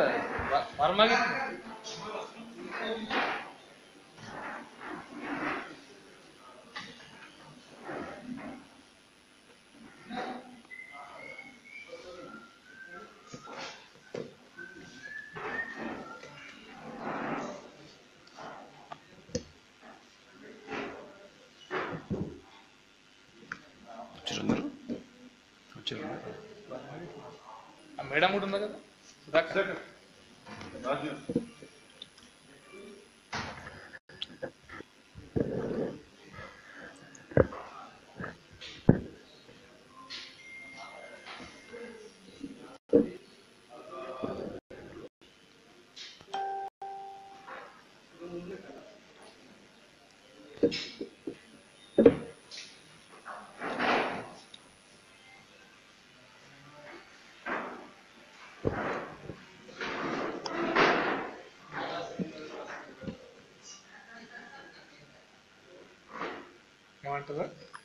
వర్మకి వచ్చారు వచ్చారు ఆ మేడం కూడా ఉంది కదా సుధాకర్ ఏమంటారు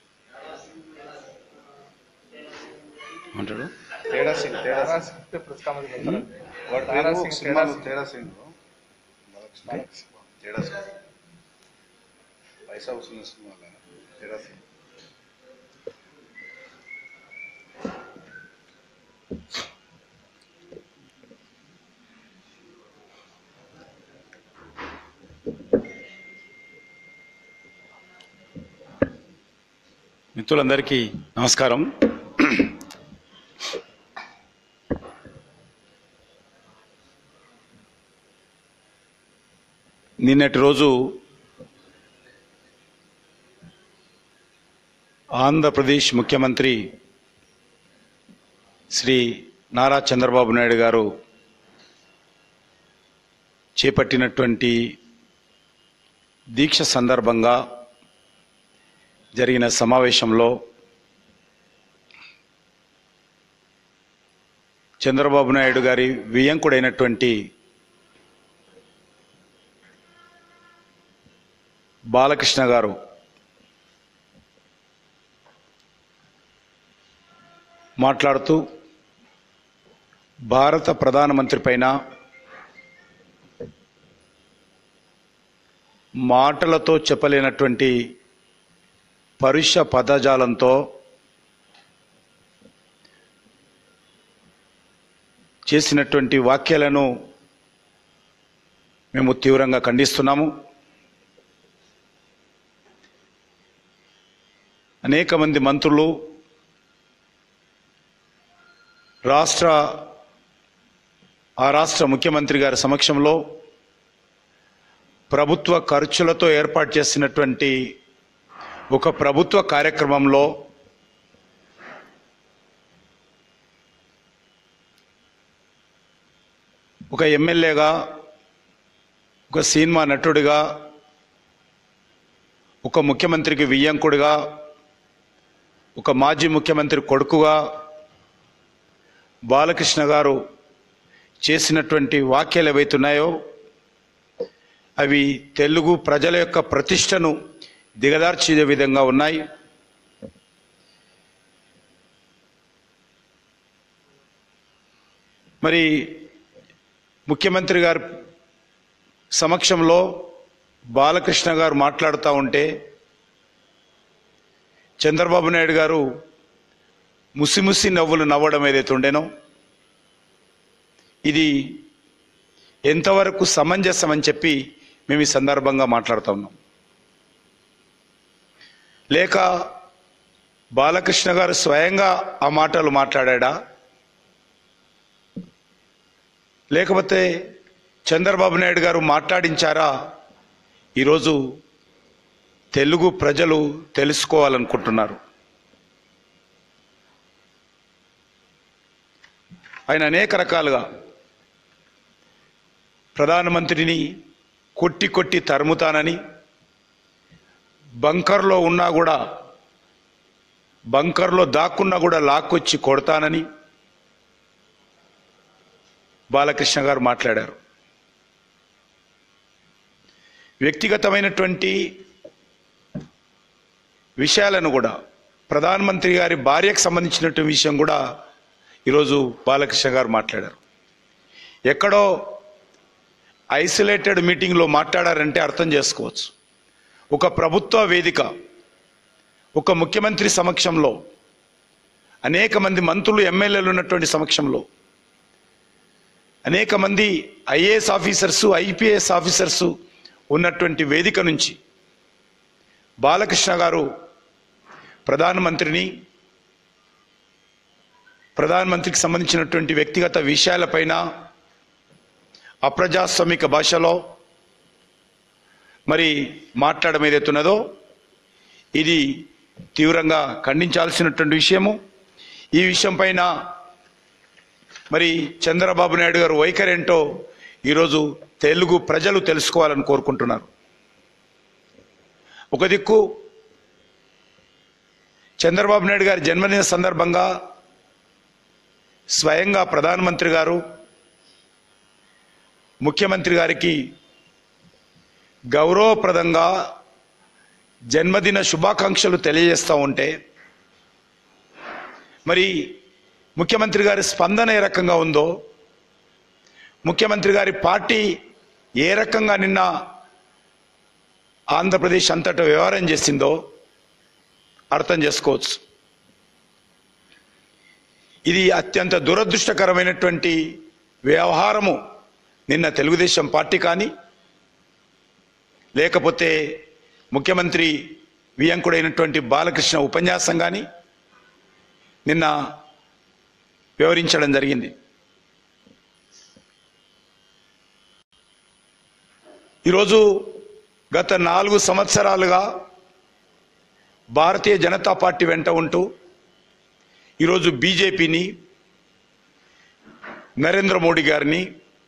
అంటాడు తేడా సింగ్ తేడా తారా సింగ్ సింగ్ ప్రెస్ కామెంట్ చేస్తారు వాడి తారా పేరు సింగ్, సినిమాలో తేడా తేడా సింగ్ తేడా సింగ్ పైసా వస్తున్న సినిమాలో తేడా సింగ్ మిత్రులందరికీ నమస్కారం నిన్నటి రోజు ఆంధ్రప్రదేశ్ ముఖ్యమంత్రి శ్రీ నారా చంద్రబాబు నాయుడు గారు చేపట్టినటువంటి దీక్ష సందర్భంగా జరిగిన సమావేశంలో చంద్రబాబు నాయుడు గారి వియంకుడైనటువంటి బాలకృష్ణ గారు మాట్లాడుతూ భారత ప్రధానమంత్రి పైన మాటలతో చెప్పలేనటువంటి పరుష పదజాలంతో చేసినటువంటి వాక్యాలను మేము తీవ్రంగా ఖండిస్తున్నాము అనేక మంది మంత్రులు రాష్ట్ర ఆ రాష్ట్ర ముఖ్యమంత్రి గారి సమక్షంలో ప్రభుత్వ ఖర్చులతో ఏర్పాటు చేసినటువంటి ఒక ప్రభుత్వ కార్యక్రమంలో ఒక ఎమ్మెల్యేగా ఒక సినిమా నటుడిగా ఒక ముఖ్యమంత్రికి వియ్యంకుడిగా ఒక మాజీ ముఖ్యమంత్రి కొడుకుగా బాలకృష్ణ గారు చేసినటువంటి వ్యాఖ్యలు ఏవైతున్నాయో అవి తెలుగు ప్రజల యొక్క ప్రతిష్టను దిగదార్చే విధంగా ఉన్నాయి మరి ముఖ్యమంత్రి గారి సమక్షంలో బాలకృష్ణ గారు మాట్లాడుతూ ఉంటే చంద్రబాబు నాయుడు గారు ముసిముసి నవ్వులు నవ్వడం ఏదైతే ఉండేనో ఇది ఎంతవరకు సమంజసం అని చెప్పి మేము ఈ సందర్భంగా మాట్లాడుతా ఉన్నాం లేక బాలకృష్ణ గారు స్వయంగా ఆ మాటలు మాట్లాడా లేకపోతే చంద్రబాబు నాయుడు గారు మాట్లాడించారా ఈరోజు తెలుగు ప్రజలు తెలుసుకోవాలనుకుంటున్నారు ఆయన అనేక రకాలుగా ప్రధానమంత్రిని కొట్టి కొట్టి తరుముతానని బంకర్లో ఉన్నా కూడా బంకర్లో దాక్కున్నా కూడా లాక్కొచ్చి కొడతానని బాలకృష్ణ గారు మాట్లాడారు వ్యక్తిగతమైనటువంటి విషయాలను కూడా ప్రధానమంత్రి గారి భార్యకు సంబంధించినటువంటి విషయం కూడా ఈరోజు బాలకృష్ణ గారు మాట్లాడారు ఎక్కడో ఐసోలేటెడ్ మీటింగ్లో మాట్లాడారంటే అర్థం చేసుకోవచ్చు ఒక ప్రభుత్వ వేదిక ఒక ముఖ్యమంత్రి సమక్షంలో అనేక మంది మంత్రులు ఎమ్మెల్యేలు ఉన్నటువంటి సమక్షంలో అనేక మంది ఐఏఎస్ ఆఫీసర్సు ఐపీఎస్ ఆఫీసర్సు ఉన్నటువంటి వేదిక నుంచి బాలకృష్ణ గారు ప్రధానమంత్రిని ప్రధానమంత్రికి సంబంధించినటువంటి వ్యక్తిగత విషయాలపైన అప్రజాస్వామిక భాషలో మరి మాట్లాడడం ఏదైతున్నదో ఇది తీవ్రంగా ఖండించాల్సినటువంటి విషయము ఈ విషయం పైన మరి చంద్రబాబు నాయుడు గారు వైఖరి ఏంటో ఈరోజు తెలుగు ప్రజలు తెలుసుకోవాలని కోరుకుంటున్నారు ఒక దిక్కు చంద్రబాబు నాయుడు గారి జన్మదిన సందర్భంగా స్వయంగా ప్రధానమంత్రి గారు ముఖ్యమంత్రి గారికి గౌరవప్రదంగా జన్మదిన శుభాకాంక్షలు తెలియజేస్తూ ఉంటే మరి ముఖ్యమంత్రి గారి స్పందన ఏ రకంగా ఉందో ముఖ్యమంత్రి గారి పార్టీ ఏ రకంగా నిన్న ఆంధ్రప్రదేశ్ అంతటా వ్యవహారం చేసిందో అర్థం చేసుకోవచ్చు ఇది అత్యంత దురదృష్టకరమైనటువంటి వ్యవహారము నిన్న తెలుగుదేశం పార్టీ కానీ లేకపోతే ముఖ్యమంత్రి వియంకుడైనటువంటి బాలకృష్ణ ఉపన్యాసం కానీ నిన్న వివరించడం జరిగింది ఈరోజు గత నాలుగు సంవత్సరాలుగా భారతీయ జనతా పార్టీ వెంట ఉంటూ ఈరోజు బీజేపీని నరేంద్ర మోడీ గారిని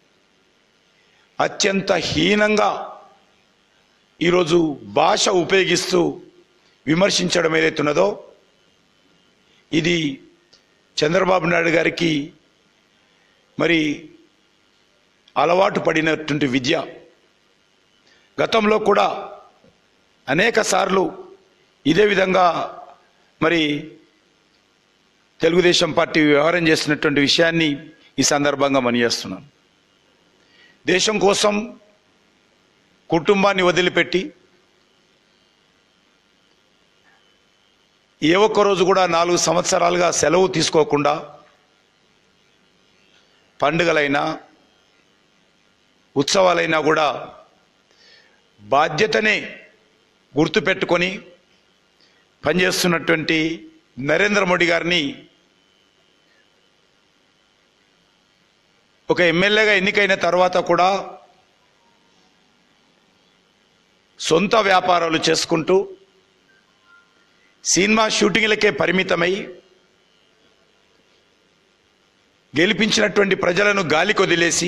అత్యంత హీనంగా ఈరోజు భాష ఉపయోగిస్తూ విమర్శించడం ఏదైతున్నదో ఇది చంద్రబాబు నాయుడు గారికి మరి అలవాటు పడినటువంటి విద్య గతంలో కూడా అనేక సార్లు ఇదే విధంగా మరి తెలుగుదేశం పార్టీ వ్యవహారం చేస్తున్నటువంటి విషయాన్ని ఈ సందర్భంగా మనిచేస్తున్నాను దేశం కోసం కుటుంబాన్ని వదిలిపెట్టి ఏ ఒక్క రోజు కూడా నాలుగు సంవత్సరాలుగా సెలవు తీసుకోకుండా పండుగలైనా ఉత్సవాలైనా కూడా బాధ్యతనే గుర్తుపెట్టుకొని పనిచేస్తున్నటువంటి నరేంద్ర మోడీ గారిని ఒక ఎమ్మెల్యేగా ఎన్నికైన తర్వాత కూడా సొంత వ్యాపారాలు చేసుకుంటూ సినిమా షూటింగ్లకే పరిమితమై గెలిపించినటువంటి ప్రజలను గాలికి వదిలేసి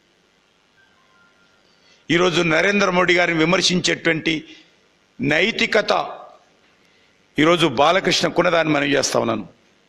ఈరోజు నరేంద్ర మోడీ గారిని విమర్శించేటువంటి నైతికత ఈరోజు బాలకృష్ణ కున్నదాన్ని మనం చేస్తా ఉన్నాను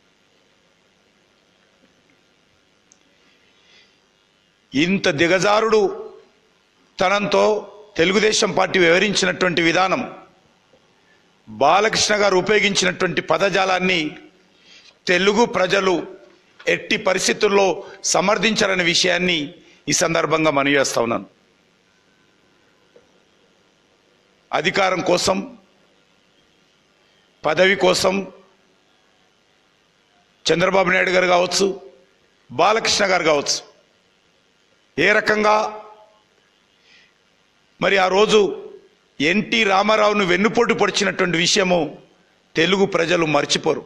ఇంత దిగజారుడు తనంతో తెలుగుదేశం పార్టీ వివరించినటువంటి విధానం బాలకృష్ణ గారు ఉపయోగించినటువంటి పదజాలాన్ని తెలుగు ప్రజలు ఎట్టి పరిస్థితుల్లో సమర్థించాలనే విషయాన్ని ఈ సందర్భంగా మనవి చేస్తా ఉన్నాను అధికారం కోసం పదవి కోసం చంద్రబాబు నాయుడు గారు కావచ్చు బాలకృష్ణ గారు కావచ్చు ఏ రకంగా మరి ఆ రోజు ఎన్టీ రామారావును వెన్నుపోటు పొడిచినటువంటి విషయము తెలుగు ప్రజలు మర్చిపోరు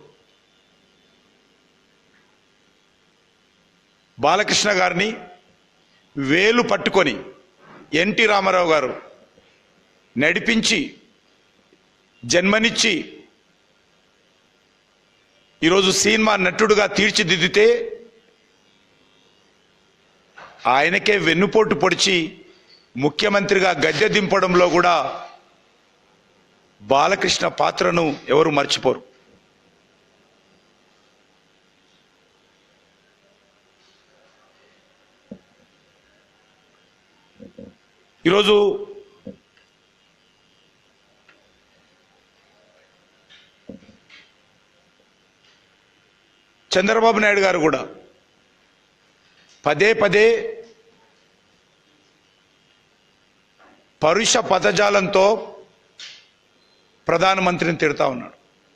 బాలకృష్ణ గారిని వేలు పట్టుకొని ఎన్టీ రామారావు గారు నడిపించి జన్మనిచ్చి ఈరోజు సినిమా నటుడుగా తీర్చిదిద్దితే ఆయనకే వెన్నుపోటు పొడిచి ముఖ్యమంత్రిగా గద్దె దింపడంలో కూడా బాలకృష్ణ పాత్రను ఎవరు మర్చిపోరు ఈరోజు చంద్రబాబు నాయుడు గారు కూడా పదే పదే పరుష పదజాలంతో ప్రధానమంత్రిని తిడతా ఉన్నాడు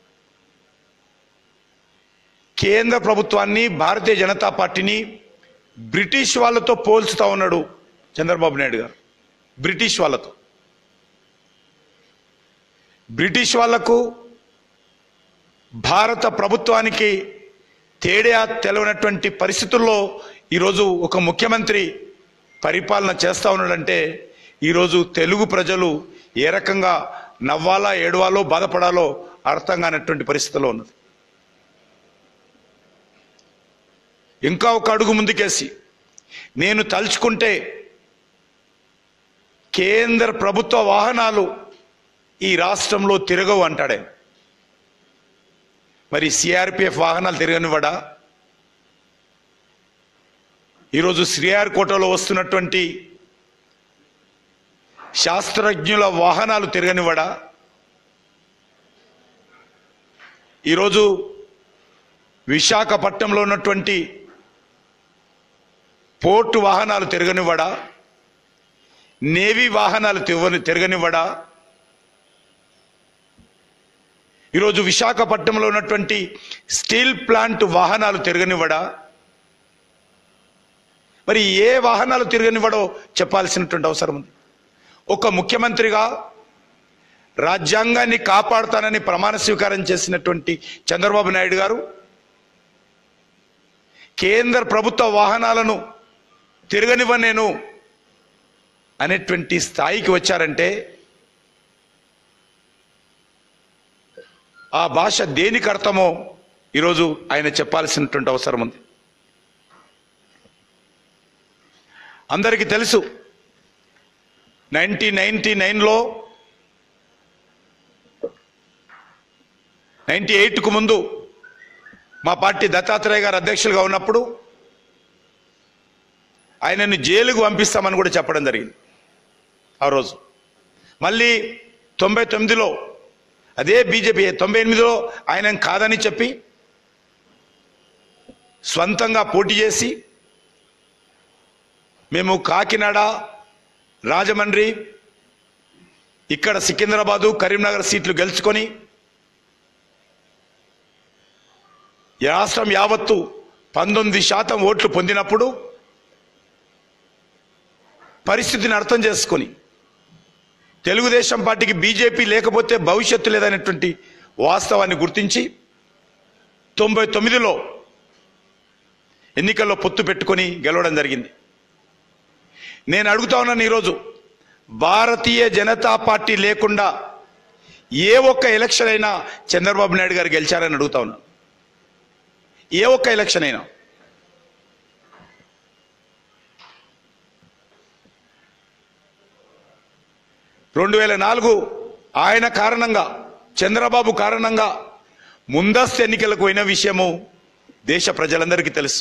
కేంద్ర ప్రభుత్వాన్ని భారతీయ జనతా పార్టీని బ్రిటిష్ వాళ్ళతో పోల్చుతా ఉన్నాడు చంద్రబాబు నాయుడు గారు బ్రిటిష్ వాళ్ళతో బ్రిటిష్ వాళ్లకు భారత ప్రభుత్వానికి తేడా తెలవనటువంటి పరిస్థితుల్లో ఈరోజు ఒక ముఖ్యమంత్రి పరిపాలన చేస్తా ఉన్నాడంటే ఈరోజు తెలుగు ప్రజలు ఏ రకంగా నవ్వాలా ఏడవాలో బాధపడాలో అర్థం కానటువంటి పరిస్థితిలో ఉన్నది ఇంకా ఒక అడుగు ముందుకేసి నేను తలుచుకుంటే కేంద్ర ప్రభుత్వ వాహనాలు ఈ రాష్ట్రంలో తిరగవు అంటాడే మరి సిఆర్పిఎఫ్ వాహనాలు తిరగనివ్వడా ఈరోజు శ్రీఆర్ కోటలో వస్తున్నటువంటి శాస్త్రజ్ఞుల వాహనాలు తిరగనివ్వడా ఈరోజు విశాఖపట్నంలో ఉన్నటువంటి పోర్టు వాహనాలు తిరగనివ్వడా నేవీ వాహనాలు తిరగని తిరగనివ్వడా ఈరోజు విశాఖపట్నంలో ఉన్నటువంటి స్టీల్ ప్లాంట్ వాహనాలు తిరగనివ్వడా మరి ఏ వాహనాలు తిరగనివ్వడో చెప్పాల్సినటువంటి అవసరం ఉంది ఒక ముఖ్యమంత్రిగా రాజ్యాంగాన్ని కాపాడుతానని ప్రమాణ స్వీకారం చేసినటువంటి చంద్రబాబు నాయుడు గారు కేంద్ర ప్రభుత్వ వాహనాలను తిరగనివ్వ నేను అనేటువంటి స్థాయికి వచ్చారంటే ఆ భాష దేనికి అర్థమో ఈరోజు ఆయన చెప్పాల్సినటువంటి అవసరం ఉంది అందరికీ తెలుసు నైన్టీన్ నైన్టీ నైన్లో నైన్టీ ఎయిట్కు ముందు మా పార్టీ దత్తాత్రేయ గారు అధ్యక్షులుగా ఉన్నప్పుడు ఆయనను జైలుకు పంపిస్తామని కూడా చెప్పడం జరిగింది ఆ రోజు మళ్ళీ తొంభై తొమ్మిదిలో అదే బీజేపీ తొంభై ఎనిమిదిలో ఆయన కాదని చెప్పి స్వంతంగా పోటీ చేసి మేము కాకినాడ రాజమండ్రి ఇక్కడ సికింద్రాబాదు కరీంనగర్ సీట్లు గెలుచుకొని ఈ రాష్ట్రం యావత్తు పంతొమ్మిది శాతం ఓట్లు పొందినప్పుడు పరిస్థితిని అర్థం చేసుకొని తెలుగుదేశం పార్టీకి బీజేపీ లేకపోతే భవిష్యత్తు లేదనేటువంటి వాస్తవాన్ని గుర్తించి తొంభై తొమ్మిదిలో ఎన్నికల్లో పొత్తు పెట్టుకొని గెలవడం జరిగింది నేను అడుగుతా ఉన్నాను ఈరోజు భారతీయ జనతా పార్టీ లేకుండా ఏ ఒక్క ఎలక్షన్ అయినా చంద్రబాబు నాయుడు గారు గెలిచారని అడుగుతా ఉన్నాను ఏ ఒక్క ఎలక్షన్ అయినా రెండు వేల నాలుగు ఆయన కారణంగా చంద్రబాబు కారణంగా ముందస్తు ఎన్నికలకు పోయిన విషయము దేశ ప్రజలందరికీ తెలుసు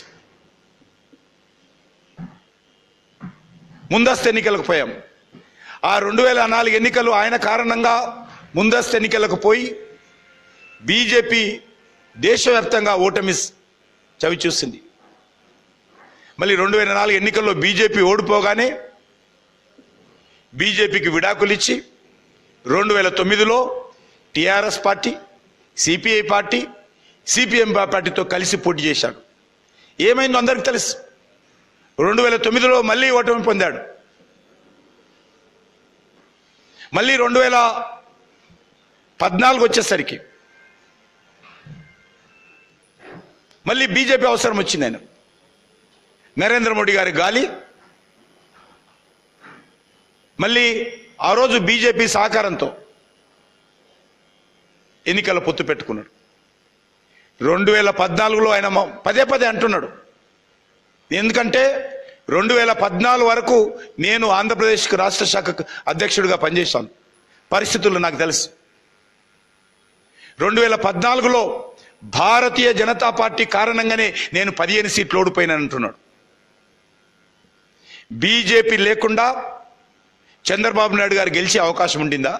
ముందస్తు ఎన్నికలకు పోయాం ఆ రెండు వేల నాలుగు ఎన్నికలు ఆయన కారణంగా ముందస్తు ఎన్నికలకు పోయి బీజేపీ దేశవ్యాప్తంగా ఓటమి చవి చూసింది మళ్ళీ రెండు వేల నాలుగు ఎన్నికల్లో బీజేపీ ఓడిపోగానే బీజేపీకి విడాకులు ఇచ్చి రెండు వేల తొమ్మిదిలో TRS party CPI party CPM పార్టీతో కలిసి పోటీ చేశాడు ఏమైందో అందరికీ తెలుసు రెండు వేల తొమ్మిదిలో మళ్ళీ ఓటమి పొందాడు మళ్ళీ రెండు వేల పద్నాలుగు వచ్చేసరికి మళ్ళీ బీజేపీ అవసరం వచ్చింది ఆయన నరేంద్ర మోడీ గారి గాలి మళ్ళీ ఆ రోజు బీజేపీ సహకారంతో ఎన్నికల పొత్తు పెట్టుకున్నాడు రెండు వేల పద్నాలుగులో ఆయన మ- పదే పదే అంటున్నాడు ఎందుకంటే రెండు వేల పద్నాలుగు వరకు నేను ఆంధ్రప్రదేశ్కి రాష్ట్ర శాఖకు అధ్యక్షుడిగా పనిచేశాను పరిస్థితులు నాకు తెలుసు రెండు వేల పద్నాలుగులో భారతీయ జనతా పార్టీ కారణంగానే నేను పదిహేను సీట్లు ఓడిపోయినాను అంటున్నాడు బీజేపీ లేకుండా చంద్రబాబు నాయుడు గారు గెలిచే అవకాశం ఉండిందా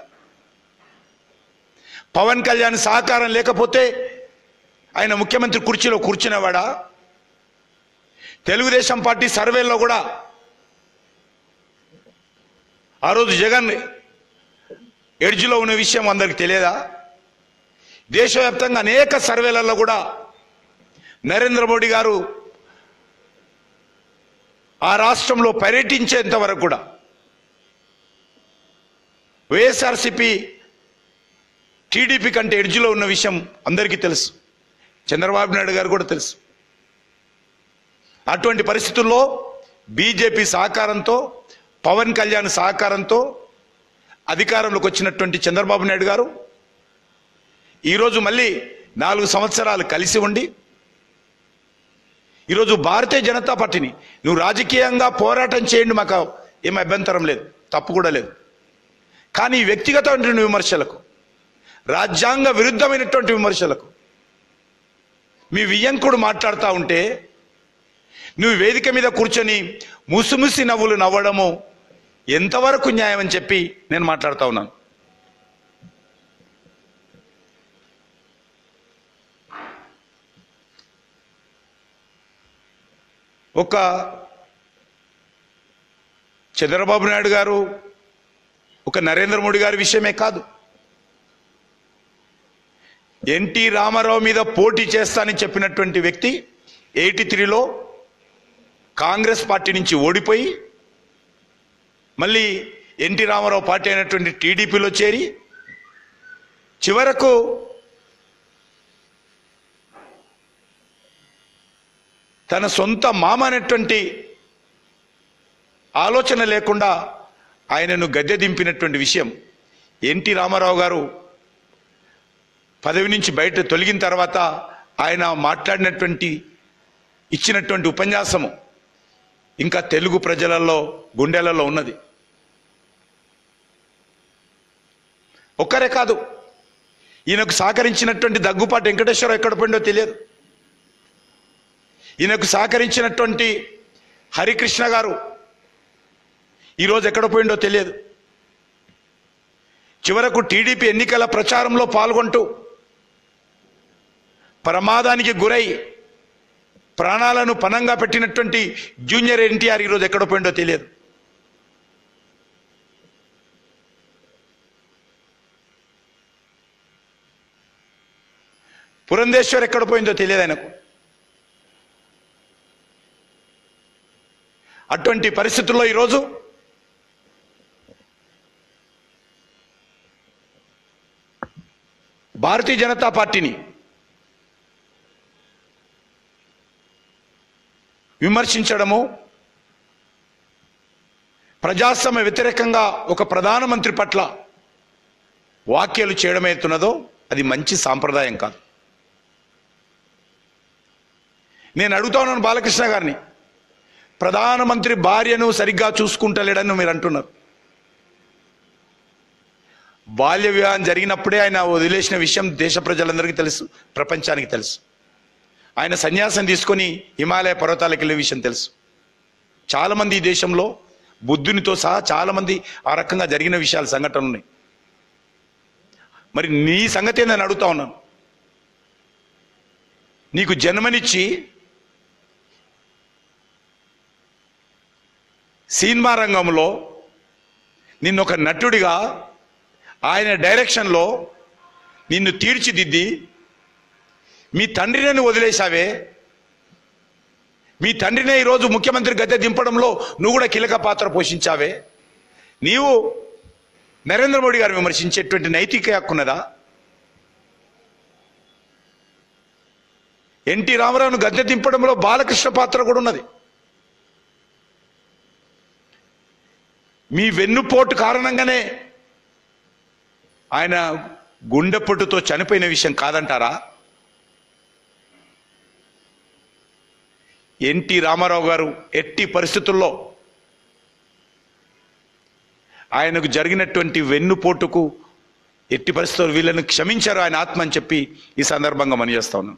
పవన్ కళ్యాణ్ సహకారం లేకపోతే ఆయన ముఖ్యమంత్రి కుర్చీలో కూర్చునేవాడా తెలుగుదేశం పార్టీ సర్వేలో కూడా ఆ రోజు జగన్ ఎడ్జ్లో ఉన్న విషయం అందరికి తెలియదా దేశవ్యాప్తంగా అనేక సర్వేలలో కూడా నరేంద్ర మోడీ గారు ఆ రాష్ట్రంలో పర్యటించేంత వరకు కూడా వైఎస్ఆర్సిపి టీడీపీ కంటే ఎడ్జ్లో ఉన్న విషయం అందరికీ తెలుసు చంద్రబాబు నాయుడు గారు కూడా తెలుసు అటువంటి పరిస్థితుల్లో బీజేపీ సహకారంతో పవన్ కళ్యాణ్ సహకారంతో అధికారంలోకి వచ్చినటువంటి చంద్రబాబు నాయుడు గారు ఈరోజు మళ్ళీ నాలుగు సంవత్సరాలు కలిసి ఉండి ఈరోజు భారతీయ జనతా పార్టీని నువ్వు రాజకీయంగా పోరాటం చేయండి మాకు ఏం అభ్యంతరం లేదు తప్పు కూడా లేదు కానీ వ్యక్తిగతమైనటువంటి విమర్శలకు రాజ్యాంగ విరుద్ధమైనటువంటి విమర్శలకు మీ వియ్యంకుడు మాట్లాడుతూ ఉంటే నువ్వు వేదిక మీద కూర్చొని ముసిముసి నవ్వులు నవ్వడము ఎంతవరకు న్యాయం అని చెప్పి నేను మాట్లాడుతా ఉన్నాను ఒక చంద్రబాబు నాయుడు గారు ఒక నరేంద్ర మోడీ గారి విషయమే కాదు ఎన్టీ రామారావు మీద పోటీ చేస్తానని చెప్పినటువంటి వ్యక్తి ఎయిటీ త్రీలో కాంగ్రెస్ పార్టీ నుంచి ఓడిపోయి మళ్ళీ ఎన్టీ రామారావు పార్టీ అయినటువంటి టీడీపీలో చేరి చివరకు తన సొంత మామ అనేటువంటి ఆలోచన లేకుండా ఆయనను గద్దె దింపినటువంటి విషయం ఎన్టీ రామారావు గారు పదవి నుంచి బయట తొలగిన తర్వాత ఆయన మాట్లాడినటువంటి ఇచ్చినటువంటి ఉపన్యాసము ఇంకా తెలుగు ప్రజలలో గుండెలలో ఉన్నది ఒక్కరే కాదు ఈయనకు సహకరించినటువంటి దగ్గుపాటి వెంకటేశ్వరరావు ఎక్కడ పోయిందో తెలియదు ఈయనకు సహకరించినటువంటి హరికృష్ణ గారు ఈరోజు ఎక్కడ పోయిండో తెలియదు చివరకు టీడీపీ ఎన్నికల ప్రచారంలో పాల్గొంటూ ప్రమాదానికి గురై ప్రాణాలను పనంగా పెట్టినటువంటి జూనియర్ ఎన్టీఆర్ ఈరోజు ఎక్కడ పోయిండో తెలియదు పురంధేశ్వర్ ఎక్కడ పోయిందో తెలియదు ఆయనకు అటువంటి పరిస్థితుల్లో ఈరోజు భారతీయ జనతా పార్టీని విమర్శించడము ప్రజాస్వామ్య వ్యతిరేకంగా ఒక ప్రధానమంత్రి పట్ల వ్యాఖ్యలు చేయడం అవుతున్నదో అది మంచి సాంప్రదాయం కాదు నేను అడుగుతా ఉన్నాను బాలకృష్ణ గారిని ప్రధానమంత్రి భార్యను సరిగ్గా చూసుకుంటలేడని మీరు అంటున్నారు బాల్య వివాహం జరిగినప్పుడే ఆయన వదిలేసిన విషయం దేశ ప్రజలందరికీ తెలుసు ప్రపంచానికి తెలుసు ఆయన సన్యాసం తీసుకొని హిమాలయ పర్వతాలకు వెళ్ళే విషయం తెలుసు చాలా మంది ఈ దేశంలో బుద్ధునితో సహా చాలా మంది ఆ రకంగా జరిగిన విషయాలు సంఘటనలు ఉన్నాయి మరి నీ సంగతి నేను అడుగుతా ఉన్నాను నీకు జన్మనిచ్చి సినిమా రంగంలో నిన్ను ఒక నటుడిగా ఆయన డైరెక్షన్లో నిన్ను తీర్చిదిద్ది మీ తండ్రిని వదిలేశావే మీ తండ్రినే ఈరోజు ముఖ్యమంత్రి గద్దె దింపడంలో నువ్వు కూడా కీలక పాత్ర పోషించావే నీవు నరేంద్ర మోడీ గారు విమర్శించేటువంటి నైతిక హక్కున్నదా ఎన్టీ రామారావును గద్దె దింపడంలో బాలకృష్ణ పాత్ర కూడా ఉన్నది మీ వెన్నుపోటు కారణంగానే ఆయన గుండెపోటుతో చనిపోయిన విషయం కాదంటారా ఎన్టీ రామారావు గారు ఎట్టి పరిస్థితుల్లో ఆయనకు జరిగినటువంటి వెన్నుపోటుకు ఎట్టి పరిస్థితుల్లో వీళ్ళను క్షమించారు ఆయన ఆత్మ అని చెప్పి ఈ సందర్భంగా మనం చేస్తా ఉన్నాను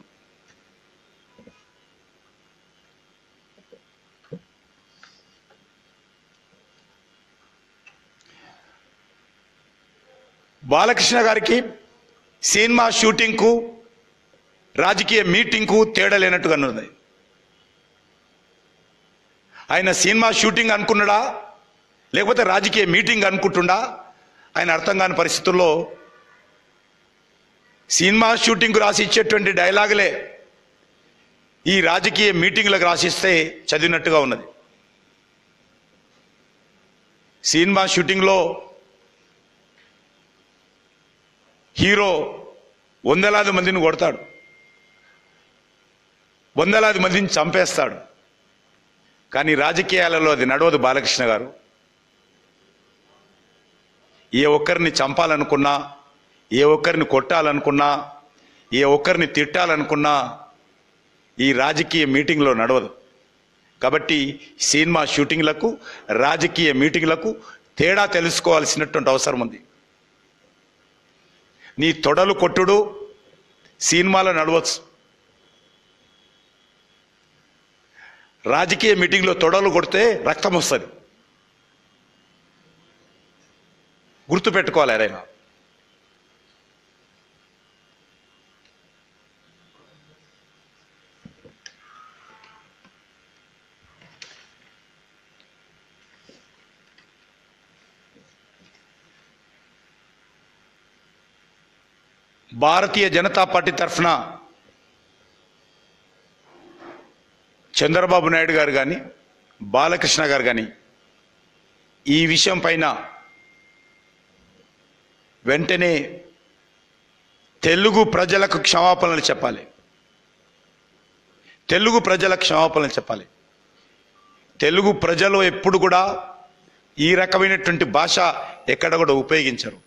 బాలకృష్ణ గారికి సినిమా షూటింగ్కు రాజకీయ మీటింగ్కు తేడా లేనట్టుగా ఉన్నది ఆయన సినిమా షూటింగ్ అనుకున్నాడా లేకపోతే రాజకీయ మీటింగ్ అనుకుంటుండా ఆయన అర్థం కాని పరిస్థితుల్లో సినిమా షూటింగ్కు రాసి ఇచ్చేటువంటి డైలాగులే ఈ రాజకీయ మీటింగ్లకు రాసిస్తే చదివినట్టుగా ఉన్నది సినిమా షూటింగ్లో హీరో వందలాది మందిని కొడతాడు వందలాది మందిని చంపేస్తాడు కానీ రాజకీయాలలో అది నడవదు బాలకృష్ణ గారు ఏ ఒక్కరిని చంపాలనుకున్నా ఏ ఒక్కరిని కొట్టాలనుకున్నా ఏ ఒక్కరిని తిట్టాలనుకున్నా ఈ రాజకీయ మీటింగ్లో నడవదు కాబట్టి సినిమా షూటింగ్లకు రాజకీయ మీటింగ్లకు తేడా తెలుసుకోవాల్సినటువంటి అవసరం ఉంది నీ తొడలు కొట్టుడు సినిమాలో నడవచ్చు రాజకీయ మీటింగ్లో తొడలు కొడితే రక్తం వస్తుంది గుర్తుపెట్టుకోవాలి ఎవరైనా భారతీయ జనతా పార్టీ తరఫున చంద్రబాబు నాయుడు గారు కానీ బాలకృష్ణ గారు కానీ ఈ విషయం పైన వెంటనే తెలుగు ప్రజలకు క్షమాపణలు చెప్పాలి తెలుగు ప్రజలకు క్షమాపణలు చెప్పాలి తెలుగు ప్రజలు ఎప్పుడు కూడా ఈ రకమైనటువంటి భాష ఎక్కడ కూడా ఉపయోగించరు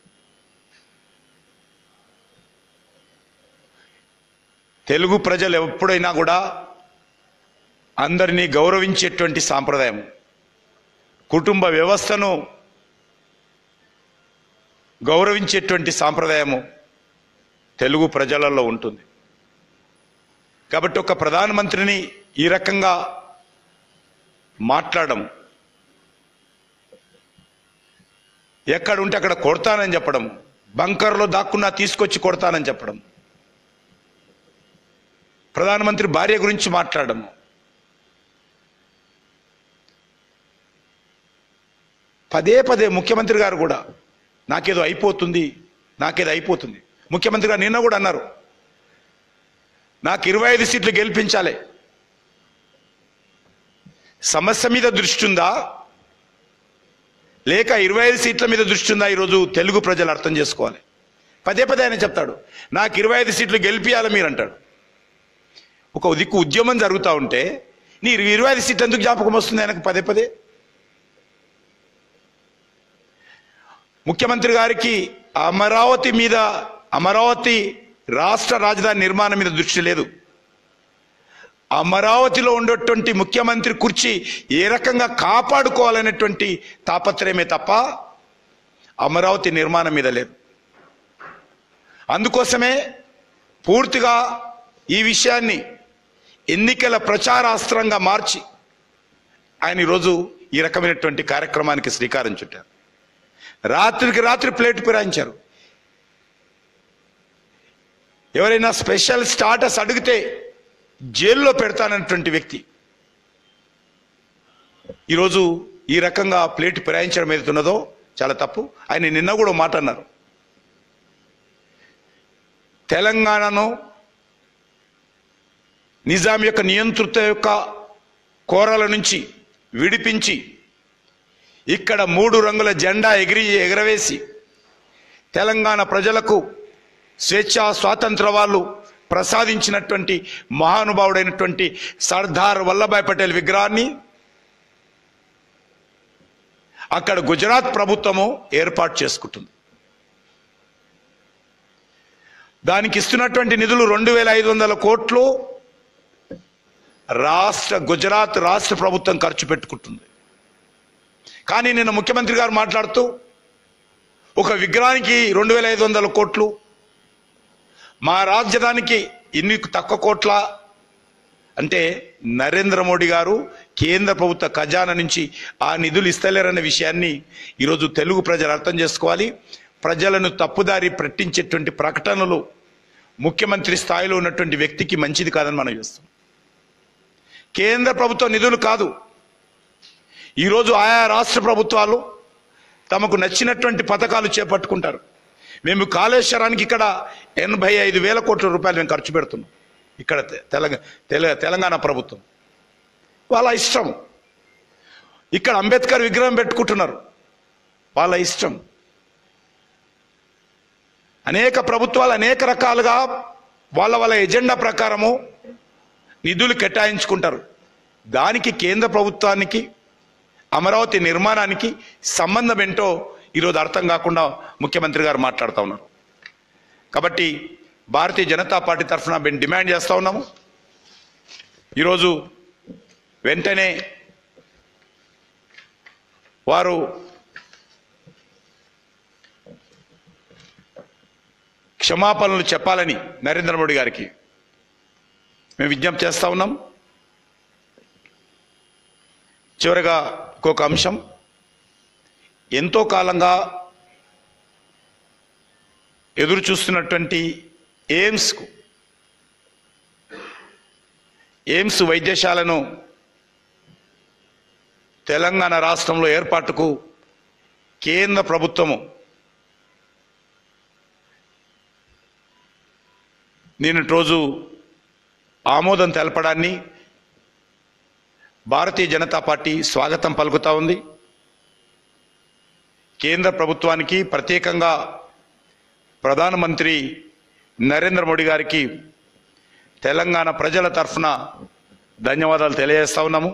తెలుగు ప్రజలు ఎప్పుడైనా కూడా అందరినీ గౌరవించేటువంటి సాంప్రదాయం కుటుంబ వ్యవస్థను గౌరవించేటువంటి సాంప్రదాయము తెలుగు ప్రజలలో ఉంటుంది కాబట్టి ఒక ప్రధానమంత్రిని ఈ రకంగా మాట్లాడడం ఎక్కడ ఉంటే అక్కడ కొడతానని చెప్పడం బంకర్లో దాక్కున్నా తీసుకొచ్చి కొడతానని చెప్పడం ప్రధానమంత్రి భార్య గురించి మాట్లాడము పదే పదే ముఖ్యమంత్రి గారు కూడా నాకేదో అయిపోతుంది నాకేదో అయిపోతుంది ముఖ్యమంత్రి గారు నిన్న కూడా అన్నారు నాకు ఇరవై ఐదు సీట్లు గెలిపించాలి సమస్య మీద దృష్టి ఉందా లేక ఇరవై ఐదు సీట్ల మీద దృష్టి ఉందా ఈరోజు తెలుగు ప్రజలు అర్థం చేసుకోవాలి పదే పదే ఆయన చెప్తాడు నాకు ఇరవై ఐదు సీట్లు గెలిపియాలి మీరు అంటాడు ఒక దిక్కు ఉద్యమం జరుగుతూ ఉంటే నీ ఇరవై ఐదు సీట్లు ఎందుకు జ్ఞాపకం వస్తుంది ఆయనకు పదే పదే ముఖ్యమంత్రి గారికి అమరావతి మీద అమరావతి రాష్ట్ర రాజధాని నిర్మాణం మీద దృష్టి లేదు అమరావతిలో ఉండేటువంటి ముఖ్యమంత్రి కుర్చీ ఏ రకంగా కాపాడుకోవాలనేటువంటి తాపత్రయమే తప్ప అమరావతి నిర్మాణం మీద లేదు అందుకోసమే పూర్తిగా ఈ విషయాన్ని ఎన్నికల ప్రచారాస్త్రంగా మార్చి ఆయన ఈరోజు ఈ రకమైనటువంటి కార్యక్రమానికి శ్రీకారం చుట్టారు రాత్రికి రాత్రి ప్లేట్ ఫిరాయించారు ఎవరైనా స్పెషల్ స్టాటస్ అడిగితే జైల్లో పెడతానన్నటువంటి వ్యక్తి ఈరోజు ఈ రకంగా ప్లేట్ ఫిరాయించడం ఏదైతే ఉన్నదో చాలా తప్పు ఆయన నిన్న కూడా ఒక మాట అన్నారు తెలంగాణను నిజాం యొక్క నియంతృత్వ యొక్క కోరల నుంచి విడిపించి ఇక్కడ మూడు రంగుల జెండా ఎగిరి ఎగరవేసి తెలంగాణ ప్రజలకు స్వేచ్ఛా స్వాతంత్ర వాళ్ళు ప్రసాదించినటువంటి మహానుభావుడైనటువంటి సర్దార్ వల్లభాయ్ పటేల్ విగ్రహాన్ని అక్కడ గుజరాత్ ప్రభుత్వము ఏర్పాటు చేసుకుంటుంది దానికి ఇస్తున్నటువంటి నిధులు రెండు వేల ఐదు వందల కోట్లు రాష్ట్ర గుజరాత్ రాష్ట్ర ప్రభుత్వం ఖర్చు పెట్టుకుంటుంది కానీ నిన్న ముఖ్యమంత్రి గారు మాట్లాడుతూ ఒక విగ్రహానికి రెండు వేల ఐదు వందల కోట్లు మా రాజధానికి ఇన్ని తక్కువ కోట్ల అంటే నరేంద్ర మోడీ గారు కేంద్ర ప్రభుత్వ ఖజానా నుంచి ఆ నిధులు ఇస్తలేరన్న విషయాన్ని ఈరోజు తెలుగు ప్రజలు అర్థం చేసుకోవాలి ప్రజలను తప్పుదారి పట్టించేటువంటి ప్రకటనలు ముఖ్యమంత్రి స్థాయిలో ఉన్నటువంటి వ్యక్తికి మంచిది కాదని మనం చూస్తాం కేంద్ర ప్రభుత్వ నిధులు కాదు ఈరోజు ఆయా రాష్ట్ర ప్రభుత్వాలు తమకు నచ్చినటువంటి పథకాలు చేపట్టుకుంటారు మేము కాళేశ్వరానికి ఇక్కడ ఎనభై ఐదు వేల కోట్ల రూపాయలు మేము ఖర్చు పెడుతున్నాం ఇక్కడ తె- తెలంగాణ తెల- తెలంగాణ ప్రభుత్వం వాళ్ళ ఇష్టం ఇక్కడ అంబేద్కర్ విగ్రహం పెట్టుకుంటున్నారు వాళ్ళ ఇష్టం అనేక ప్రభుత్వాలు అనేక రకాలుగా వాళ్ళ వాళ్ళ ఎజెండా ప్రకారము నిధులు కేటాయించుకుంటారు దానికి కేంద్ర ప్రభుత్వానికి అమరావతి నిర్మాణానికి సంబంధం ఏంటో ఈరోజు అర్థం కాకుండా ముఖ్యమంత్రి గారు మాట్లాడుతూ ఉన్నారు కాబట్టి భారతీయ జనతా పార్టీ తరఫున మేము డిమాండ్ చేస్తూ ఉన్నాము ఈరోజు వెంటనే వారు క్షమాపణలు చెప్పాలని నరేంద్ర మోడీ గారికి మేము విజ్ఞప్తి చేస్తా ఉన్నాం చివరగా ఇంకొక అంశం ఎంతో కాలంగా ఎదురు చూస్తున్నటువంటి ఎయిమ్స్కు ఎయిమ్స్ వైద్యశాలను తెలంగాణ రాష్ట్రంలో ఏర్పాటుకు కేంద్ర ప్రభుత్వము నిన్నటి రోజు ఆమోదం తెలపడాన్ని భారతీయ జనతా పార్టీ స్వాగతం పలుకుతా ఉంది కేంద్ర ప్రభుత్వానికి ప్రత్యేకంగా ప్రధానమంత్రి నరేంద్ర మోడీ గారికి తెలంగాణ ప్రజల తరఫున ధన్యవాదాలు తెలియజేస్తా ఉన్నాము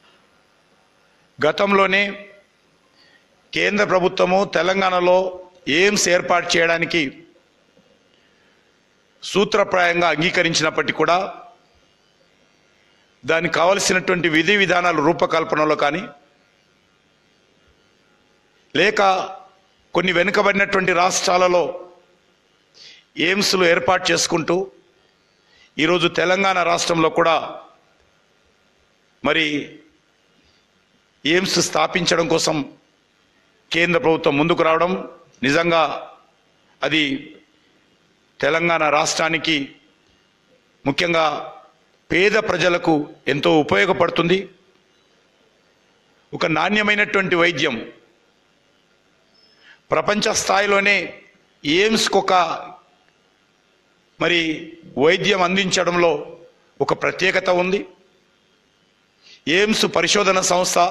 గతంలోనే కేంద్ర ప్రభుత్వము తెలంగాణలో ఎయిమ్స్ ఏర్పాటు చేయడానికి సూత్రప్రాయంగా అంగీకరించినప్పటికీ కూడా దానికి కావలసినటువంటి విధి విధానాలు రూపకల్పనలో కానీ లేక కొన్ని వెనుకబడినటువంటి రాష్ట్రాలలో ఎయిమ్స్లు ఏర్పాటు చేసుకుంటూ ఈరోజు తెలంగాణ రాష్ట్రంలో కూడా మరి ఎయిమ్స్ స్థాపించడం కోసం కేంద్ర ప్రభుత్వం ముందుకు రావడం నిజంగా అది తెలంగాణ రాష్ట్రానికి ముఖ్యంగా పేద ప్రజలకు ఎంతో ఉపయోగపడుతుంది ఒక నాణ్యమైనటువంటి వైద్యం ప్రపంచ స్థాయిలోనే ఎయిమ్స్కి ఒక మరి వైద్యం అందించడంలో ఒక ప్రత్యేకత ఉంది ఎయిమ్స్ పరిశోధన సంస్థ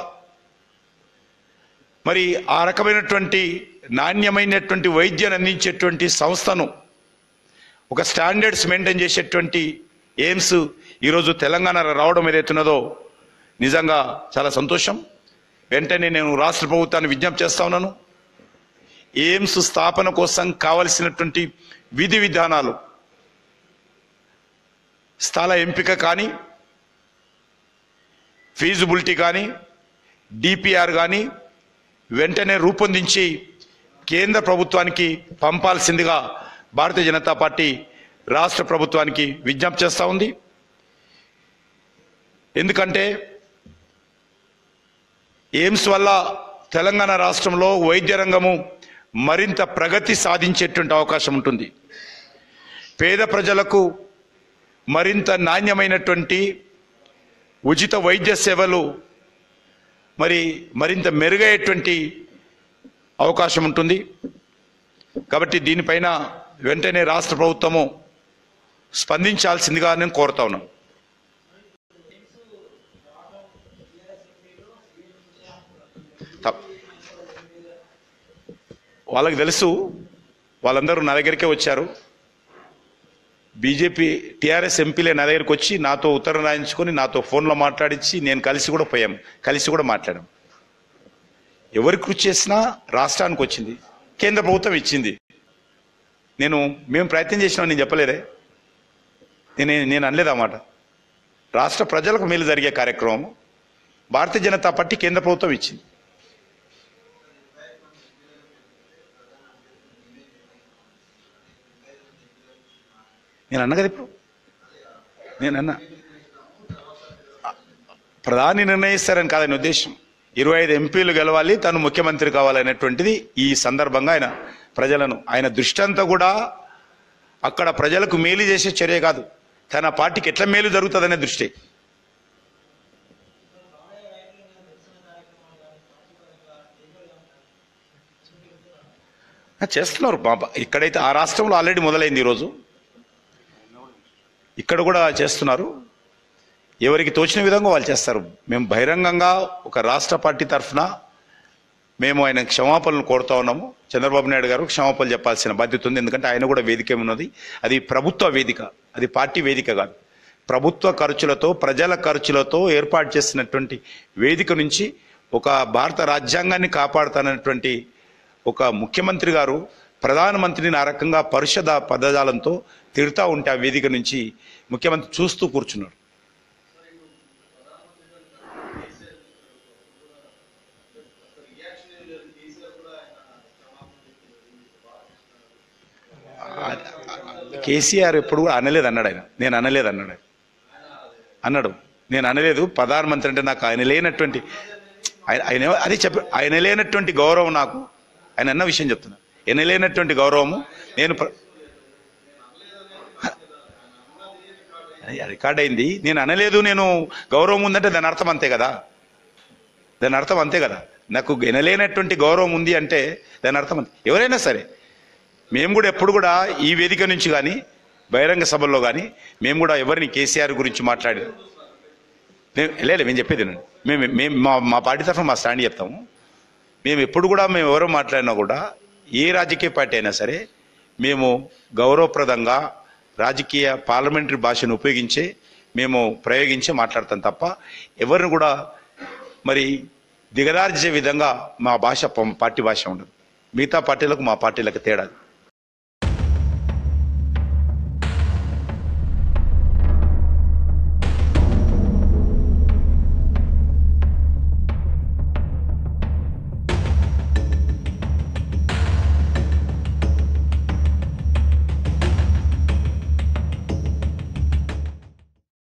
మరి ఆ రకమైనటువంటి నాణ్యమైనటువంటి వైద్యాన్ని అందించేటువంటి సంస్థను ఒక స్టాండర్డ్స్ మెయింటైన్ చేసేటువంటి ఎయిమ్స్ ఈరోజు తెలంగాణ రావడం ఏదైతున్నదో నిజంగా చాలా సంతోషం వెంటనే నేను రాష్ట్ర ప్రభుత్వాన్ని విజ్ఞప్తి చేస్తా ఉన్నాను ఎయిమ్స్ స్థాపన కోసం కావలసినటువంటి విధి విధానాలు స్థల ఎంపిక కానీ ఫీజిబిలిటీ కానీ డిపిఆర్ కానీ వెంటనే రూపొందించి కేంద్ర ప్రభుత్వానికి పంపాల్సిందిగా భారతీయ జనతా పార్టీ రాష్ట్ర ప్రభుత్వానికి విజ్ఞప్తి చేస్తూ ఉంది ఎందుకంటే ఎయిమ్స్ వల్ల తెలంగాణ రాష్ట్రంలో వైద్య రంగము మరింత ప్రగతి సాధించేటువంటి అవకాశం ఉంటుంది పేద ప్రజలకు మరింత నాణ్యమైనటువంటి ఉచిత వైద్య సేవలు మరి మరింత మెరుగయ్యేటువంటి అవకాశం ఉంటుంది కాబట్టి దీనిపైన వెంటనే రాష్ట్ర ప్రభుత్వము స్పందించాల్సిందిగా నేను కోరుతా ఉన్నాను తప్- వాళ్ళకి తెలుసు వాళ్ళందరూ నా దగ్గరికే వచ్చారు బీజేపీ టీఆర్ఎస్ ఎంపీలే నా దగ్గరికి వచ్చి నాతో ఉత్తరం రాయించుకొని నాతో ఫోన్లో మాట్లాడించి నేను కలిసి కూడా పోయాం కలిసి కూడా మాట్లాడాం ఎవరి కృషి చేసినా రాష్ట్రానికి వచ్చింది కేంద్ర ప్రభుత్వం ఇచ్చింది నేను మేము ప్రయత్నం చేసినాం నేను చెప్పలేదే నేను నేను అనలేదు అన్నమాట రాష్ట్ర ప్రజలకు మేలు జరిగే కార్యక్రమం భారతీయ జనతా పార్టీ కేంద్ర ప్రభుత్వం ఇచ్చింది నేను అన్న కదా ఇప్పుడు నేను అన్నా ప్రధాని నిర్ణయిస్తారని కాదని ఉద్దేశం ఇరవై ఐదు ఎంపీలు గెలవాలి తను ముఖ్యమంత్రి కావాలనేటువంటిది ఈ సందర్భంగా ఆయన ప్రజలను ఆయన దృష్టి అంతా కూడా అక్కడ ప్రజలకు మేలు చేసే చర్య కాదు తన పార్టీకి ఎట్లా మేలు జరుగుతుందనే దృష్టి ఆ, చేస్తున్నారు మా బ- ఇక్కడైతే ఆ రాష్ట్రంలో ఆల్రెడీ మొదలైంది ఈరోజు ఇక్కడ కూడా చేస్తున్నారు ఎవరికి తోచిన విధంగా వాళ్ళు చేస్తారు మేము బహిరంగంగా ఒక రాష్ట్ర పార్టీ తరఫున మేము ఆయన క్షమాపణలు కోరుతా ఉన్నాము చంద్రబాబు నాయుడు గారు క్షమాపణలు చెప్పాల్సిన బాధ్యత ఉంది ఎందుకంటే ఆయన కూడా వేదిక ఉన్నది అది ప్రభుత్వ వేదిక అది పార్టీ వేదిక కాదు ప్రభుత్వ ఖర్చులతో ప్రజల ఖర్చులతో ఏర్పాటు చేసినటువంటి వేదిక నుంచి ఒక భారత రాజ్యాంగాన్ని కాపాడుతానటువంటి ఒక ముఖ్యమంత్రి గారు ప్రధానమంత్రిని ఆ రకంగా పరిషద పదజాలంతో తిడతా ఉంటే ఆ వేదిక నుంచి ముఖ్యమంత్రి చూస్తూ కూర్చున్నారు కేసీఆర్ ఎప్పుడు కూడా అనలేదు అన్నాడు ఆయన నేను అనలేదు అన్నాడు ఆయన. అన్నాడు నేను అనలేదు ప్రధానమంత్రి అంటే నాకు ఆయన లేనటువంటి ఆయన ఆయన ఏమో- అది చెప్ప ఆయన లేనటువంటి గౌరవం నాకు ఆయన అన్న విషయం చెప్తున్నా ఆయన లేనటువంటి గౌరవము నేను ప్ర- అది రికార్డ్ అయింది నేను అనలేదు నేను గౌరవం ఉందంటే దాని అర్థం అంతే కదా దాని అర్థం అంతే కదా నాకు ఎనలేనటువంటి గౌరవం ఉంది అంటే దాని అర్థం అంతే ఎవరైనా సరే మేము కూడా ఎప్పుడు కూడా ఈ వేదిక నుంచి కానీ బహిరంగ సభల్లో కానీ మేము కూడా ఎవరిని కేసీఆర్ గురించి మాట్లాడి మేము లేదు మేము చెప్పేది వినండి. మేము మేము మా మా పార్టీ తరఫున మా స్టాండ్ చెప్తాము మేము ఎప్పుడు కూడా మేము ఎవరు మాట్లాడినా కూడా ఏ రాజకీయ పార్టీ అయినా సరే మేము గౌరవప్రదంగా రాజకీయ పార్లమెంటరీ భాషను ఉపయోగించే మేము ప్రయోగించి మాట్లాడతాం తప్ప ఎవరిని కూడా మరి దిగదార్చే విధంగా మా భాష ప- పార్టీ భాష ఉండదు మిగతా పార్టీలకు మా పార్టీలకు తేడా